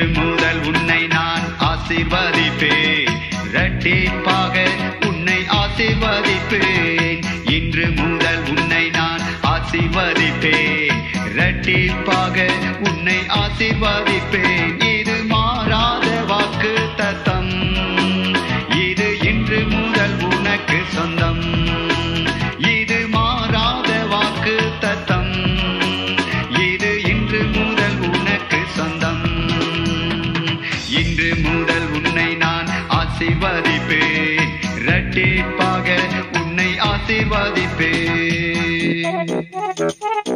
முதல் உன்னை நான் ஆசீர்வதிப்பேன் இரட்டிப்பாக உன்னை ஆசீர்வதிப்பேன் இன்று முதல் உன்னை நான் ஆசீர்வதிப்பேன் இரட்டிப்பாக உன்னை ஆசீர்வதிப்பேன் இது மாறாத வாக்கு தத்தம் இது இன்று முதல் உனக்கு சொந்தம் இது மாறாத வாக்கு தத்தம் இது இன்று முதல் உனக்கு சொந்தம் இன்று முதல் உன்னை நான் ஆசீர்வதிப்பேன் இரட்டிப்பாக உன்னை ஆசீர்வதிப்பேன்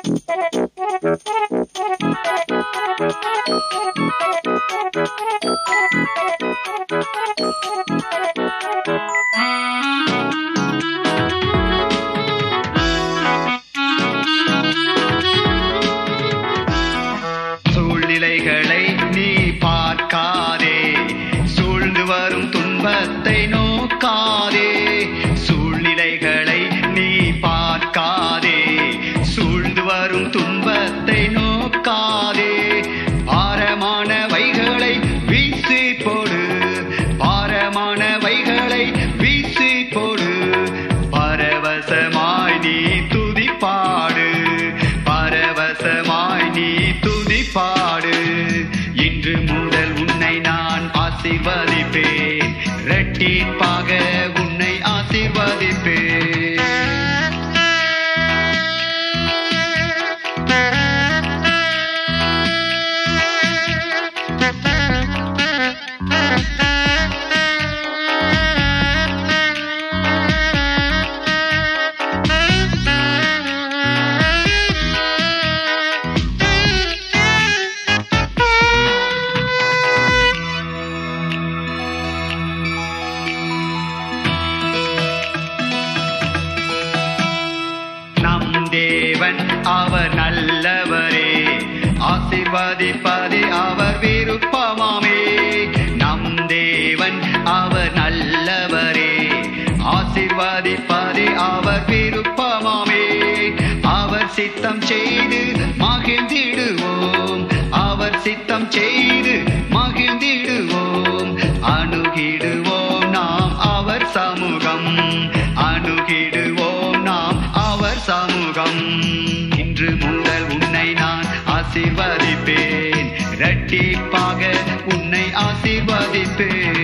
சூழ்நிலைகளை நீ பார்க்காதே சூழ்ந்து வரும் துன்பத்தை நோக்காதே சூழ்நிலைகளை நீ பார்க்காதே சூழ்ந்து வரும் துன்பத்தை நோக்காதே பாரமானவைகளை வீசி போடு பாரமானவைகளை வீசி போடு பரவசமாய் நீ துதிப்பாடு பரவசமாய் நீ துதிப்பாடு இன்று முதல் உன்னை நான் ஆசீர்வதிப்பேன் இரட்டிப்பாக உன்னை ஆசீர்வதிப்பேன் நம் தேவன் அவர் நல்லவரே ஆசீர்வதிப்பதே அவர் விருப்பமாமே நம் தேவன் அவர் நல்லவரே ஆசீர்வதிப்பதே அவர் விருப்பமாமே அவர் சித்தம் செய்து மகிழ்ந்திடுவோம் அவர் சித்தம் செய்து மகிழ்ந்திடுவோம் அணுகிடுவோம் நாம் அவர் சமூகம் அணுகிடுவோம் நாம் அவர் சமூகம் இன்று முதல் உன்னை நான் ஆசீர்வதிப்பேன் இரட்டிப்பாக உன்னை ஆசீர்வதிப்பேன்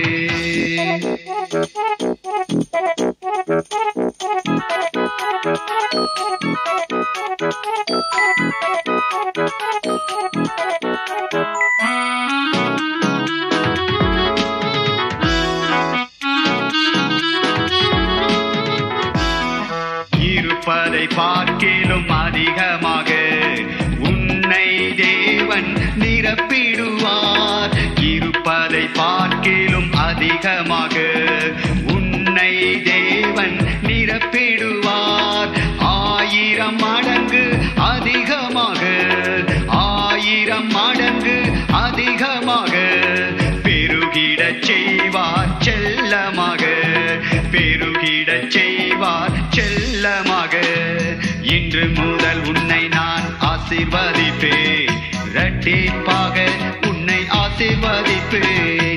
இருப்பதை பார்க்கிலும் அதிகமாக உன்னை தேவன் நிரப்பிடுவார் இருப்பதை பார்க்கிலும் அதிகமாக உன்னை தேவன் நிரப்பிடுவார் ஆயிரம் மடங்கு அதிகமாக ஆயிரம் மடங்கு அதிகமாக பெருகிடச் செய்வார் செல்லமாக பெருகிடச் செய்வார் செல்லமாக இன்று முதல் உன்னை நான் ஆசீர்வதிப்பேன் இரட்டிப்பாக உன்னை ஆசீர்வதிப்பேன்